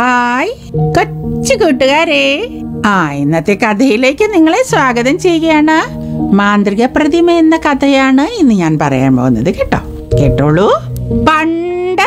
hi കൊച്ചു കൂട്ടുകാരെ ആ ഇന്നത്തെ കഥയിലേക്ക് നിങ്ങളെ സ്വാഗതം ചെയ്യുകയാണ് മാന്ത്രിക പ്രതിമ എന്ന കഥയാണ് ഇന്ന് ഞാൻ പറയാൻ പോകുന്നത് കേട്ടോ കേട്ടോളൂ പണ്ട്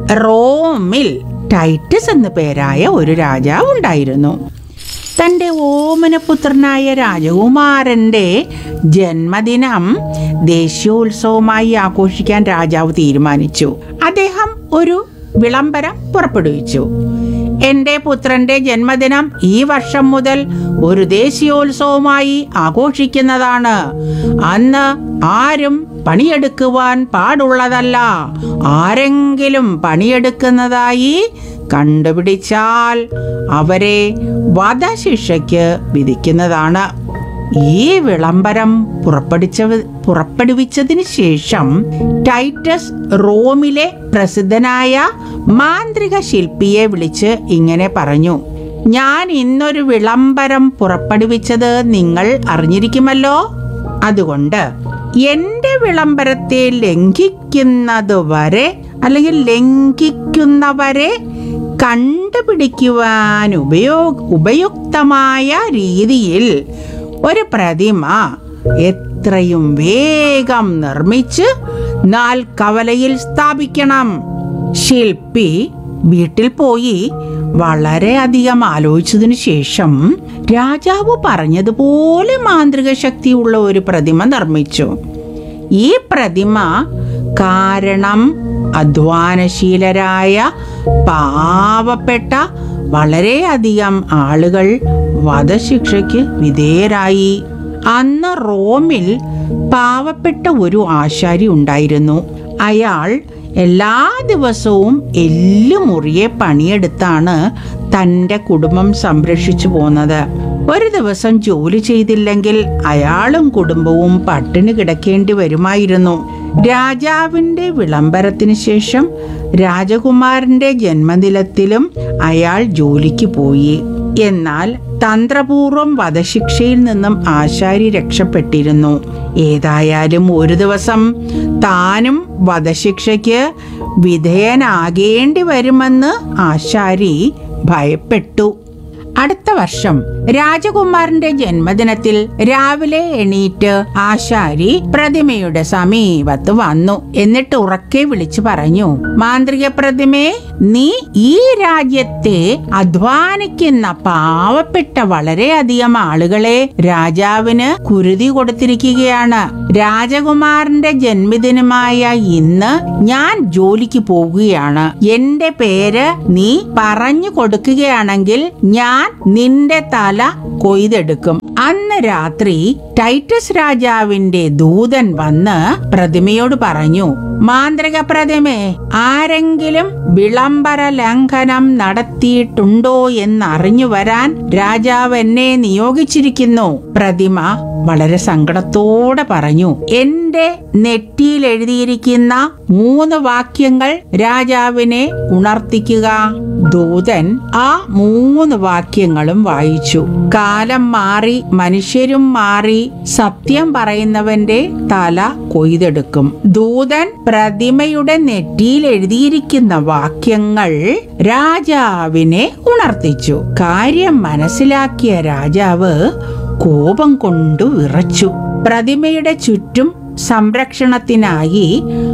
റോമിൽ ടൈറ്റസ് എന്നു പേരായ ഒരു രാജാവ് ഉണ്ടായിരുന്നു തൻ്റെ ഓമനപുത്രനായ രാജകുമാരൻ്റെ ജന്മദിനം ദേശീയോത്സവമായി ആഘോഷിക്കാൻ രാജാവ് തീരുമാനിച്ചു അദ്ദേഹം ഒരു വിളംബരം പുറപ്പെടുവിച്ചു എൻ്റെ പുത്രന്റെ ജന്മദിനം ഈ വർഷം മുതൽ ഒരു ദേശീയോത്സവമായി ആഘോഷിക്കുന്നതാണ് അന്ന് ആരും പണിയെടുക്കുവാൻ പാടുള്ളതല്ല ആരെങ്കിലും പണിയെടുക്കുന്നതായി കണ്ടുപിടിച്ചാൽ അവരെ വധശിക്ഷയ്ക്ക് വിധിക്കുന്നതാണ് ഈ വിളംബരം പുറപ്പെടുവിച്ച പുറപ്പെടുവിച്ചതിന് ശേഷം ടൈറ്റസ് റോമിലെ പ്രസിദ്ധനായ മാന്ത്രിക ശില്പിയെ വിളിച്ച് ഇങ്ങനെ പറഞ്ഞു ഞാൻ ഇന്നൊരു വിളംബരം പുറപ്പെടുവിച്ചത് നിങ്ങൾ അറിഞ്ഞിരിക്കുമല്ലോ അതുകൊണ്ട് എന്റെ വിളംബരത്തെ ലംഘിക്കുന്നതുവരെ അല്ലെങ്കിൽ ലംഘിക്കുന്നവരെ കണ്ടുപിടിക്കുവാൻ ഉപയോ ഉപയുക്തമായ രീതിയിൽ ഒരു പ്രതിമ എത്രയും വേഗം നിർമ്മിച്ച് നാൽക്കവലയിൽ സ്ഥാപിക്കണം ശില്പി വീട്ടിൽ പോയി വളരെയധികം ആലോചിച്ചതിനു ശേഷം രാജാവ് പറഞ്ഞതുപോലെ മാന്ത്രിക ശക്തിയുള്ള ഒരു പ്രതിമ നിർമ്മിച്ചു ഈ പ്രതിമ കാരണം അധ്വാനശീലരായ പാവപ്പെട്ട വളരെയധികം ആളുകൾ വധശിക്ഷയ്ക്ക് വിധേയരായി അന്ന് റോമിൽ പാവപ്പെട്ട ഒരു ആശാരി ഉണ്ടായിരുന്നു അയാൾ എല്ലാ ദിവസവും എല്ലുമുറിയെ പണിയെടുത്താണ് തൻ്റെ കുടുംബം സംരക്ഷിച്ചു പോന്നത് ഒരു ദിവസം ജോലി ചെയ്തില്ലെങ്കിൽ അയാളും കുടുംബവും പട്ടിണി കിടക്കേണ്ടി വരുമായിരുന്നു രാജാവിൻ്റെ വിളംബരത്തിന് ശേഷം രാജകുമാരന്റെ ജന്മദിനത്തിലും അയാൾ ജോലിക്ക് പോയി എന്നാൽ തന്ത്രപൂർവം വധശിക്ഷയിൽ നിന്നും ആശാരി രക്ഷപ്പെട്ടിരുന്നു ഏതായാലും ഒരു ദിവസം താനും വധശിക്ഷയ്ക്ക് വിധേയനാകേണ്ടി വരുമെന്ന് ആശാരി ഭയപ്പെട്ടു അടുത്ത വർഷം രാജകുമാരന്റെ ജന്മദിനത്തിൽ രാവിലെ എണീറ്റ് ആശാരി പ്രതിമയുടെ സമീപത്ത് വന്നു എന്നിട്ട് ഉറക്കെ വിളിച്ചു പറഞ്ഞു മാന്ത്രിക പ്രതിമേ നീ ഈ രാജ്യത്തെ അധ്വാനിക്കുന്ന പാവപ്പെട്ട വളരെയധികം ആളുകളെ രാജാവിന് കുരുതി കൊടുത്തിരിക്കുകയാണ് രാജകുമാരന്റെ ജന്മദിനമായ ഇന്ന് ഞാൻ ജോലിക്ക് പോകുകയാണ് എന്റെ പേര് നീ പറഞ്ഞു കൊടുക്കുകയാണെങ്കിൽ ഞാൻ നിന്റെ തല കൊയ്തെടുക്കും അന്ന് രാത്രി ടൈറ്റസ് രാജാവിന്റെ ദൂതൻ വന്ന് പ്രതിമയോട് പറഞ്ഞു മാന്ത്രിക പ്രതിമേ ആരെങ്കിലും വിളംബര ലംഘനം നടത്തിയിട്ടുണ്ടോ എന്നറിഞ്ഞു വരാൻ രാജാവ് എന്നെ നിയോഗിച്ചിരിക്കുന്നു പ്രതിമ വളരെ സങ്കടത്തോടെ പറഞ്ഞു എന്റെ നെറ്റിയിൽ എഴുതിയിരിക്കുന്ന മൂന്ന് വാക്യങ്ങൾ രാജാവിനെ ഉണർത്തിക്കുക ദൂതൻ ആ മൂന്ന് വാക്യങ്ങളും വായിച്ചു കാലം മാറി മനുഷ്യരും മാറി സത്യം പറയുന്നവന്റെ തല കൊയ്തെടുക്കും ദൂതൻ പ്രതിമയുടെ നെറ്റിയിൽ എഴുതിയിരിക്കുന്ന വാക്യങ്ങൾ രാജാവിനെ ഉണർത്തിച്ചു കാര്യം മനസ്സിലാക്കിയ രാജാവ് കോപം കൊണ്ടു വിറച്ചു പ്രതിമയുടെ ചുറ്റും സംരക്ഷണത്തിനായി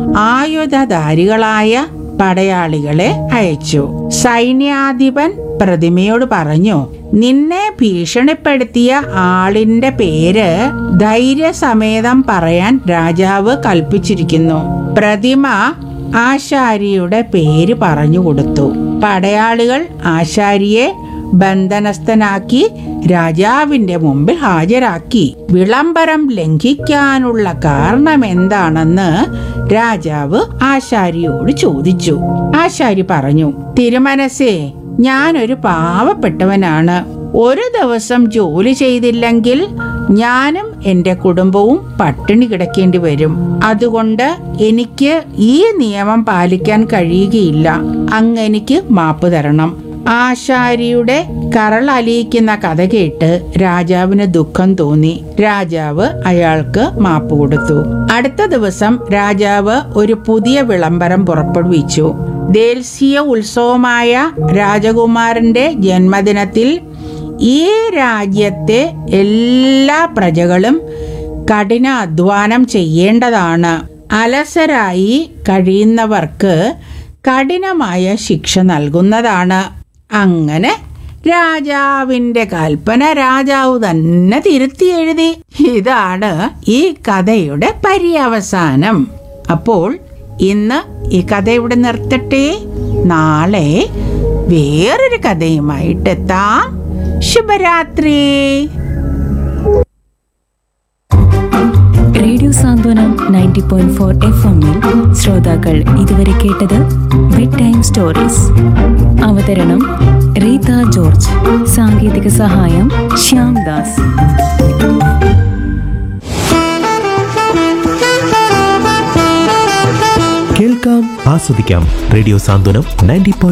ആയുധധാരികളായ പടയാളികളെ അയച്ചു സൈന്യാധിപൻ പ്രതിമയോട് പറഞ്ഞു നിന്നെ ഭീഷണിപ്പെടുത്തിയ ആളിന്റെ പേര് ധൈര്യസമേതം പറയാൻ രാജാവ് കൽപ്പിച്ചിരിക്കുന്നു പ്രതിമ ആശാരിയുടെ പേര് പറഞ്ഞു കൊടുത്തു പടയാളികൾ ആശാരിയെ ബന്ധനസ്ഥനാക്കി രാജാവിന്റെ മുമ്പിൽ ഹാജരാക്കി വിളംബരം ലംഘിക്കാനുള്ള കാരണം എന്താണെന്ന് രാജാവ് ആശാരിയോട് ചോദിച്ചു ആശാരി പറഞ്ഞു തിരുമനസേ ഞാനൊരു പാവപ്പെട്ടവനാണ് ഒരു ദിവസം ജോലി ചെയ്തില്ലെങ്കിൽ ഞാനും എൻ്റെ കുടുംബവും പട്ടിണി കിടക്കേണ്ടി വരും അതുകൊണ്ട് എനിക്ക് ഈ നിയമം പാലിക്കാൻ കഴിയുകയില്ല അങ്ങെനിക്ക് മാപ്പ് തരണം ആശാരിയുടെ കരളലിയിക്കുന്ന കഥ കേട്ട് രാജാവിന് ദുഃഖം തോന്നി രാജാവ് അയാൾക്ക് മാപ്പ് കൊടുത്തു അടുത്ത ദിവസം രാജാവ് ഒരു പുതിയ വിളംബരം പുറപ്പെടുവിച്ചു ദേശീയ ഉത്സവമായ രാജകുമാരന്റെ ജന്മദിനത്തിൽ ഈ രാജ്യത്തെ എല്ലാ പ്രജകളും കഠിന അധ്വാനം ചെയ്യേണ്ടതാണ് അലസരായി കഴിയുന്നവർക്ക് കഠിനമായ ശിക്ഷ നൽകുന്നതാണ് അങ്ങനെ രാജാവിന്റെ കൽപ്പന രാജാവ് തന്നെ തിരുത്തി എഴുതി ഇതാണ് ഈ കഥയുടെ പര്യവസാനം അപ്പോൾ ഇന്ന് ഈ കഥ ഇവിടെ നിർത്തട്ടെ നാളെ വേറൊരു കഥയുമായിട്ടെത്താം ശുഭരാത്രി radio Santhwanam ninety point four F എമ്മിൽ ശ്രോതാക്കൾ ഇതുവരെ കേട്ടത് ബെഡ് ടൈം സ്റ്റോറീസ് അവതരണം റീത ജോർജ് സാങ്കേതിക സഹായം ശ്യാം ദാസ് കേൾക്കാം ആസ്വദിക്കാം റേഡിയോ സാന്ത്വനം നയൻറ്റി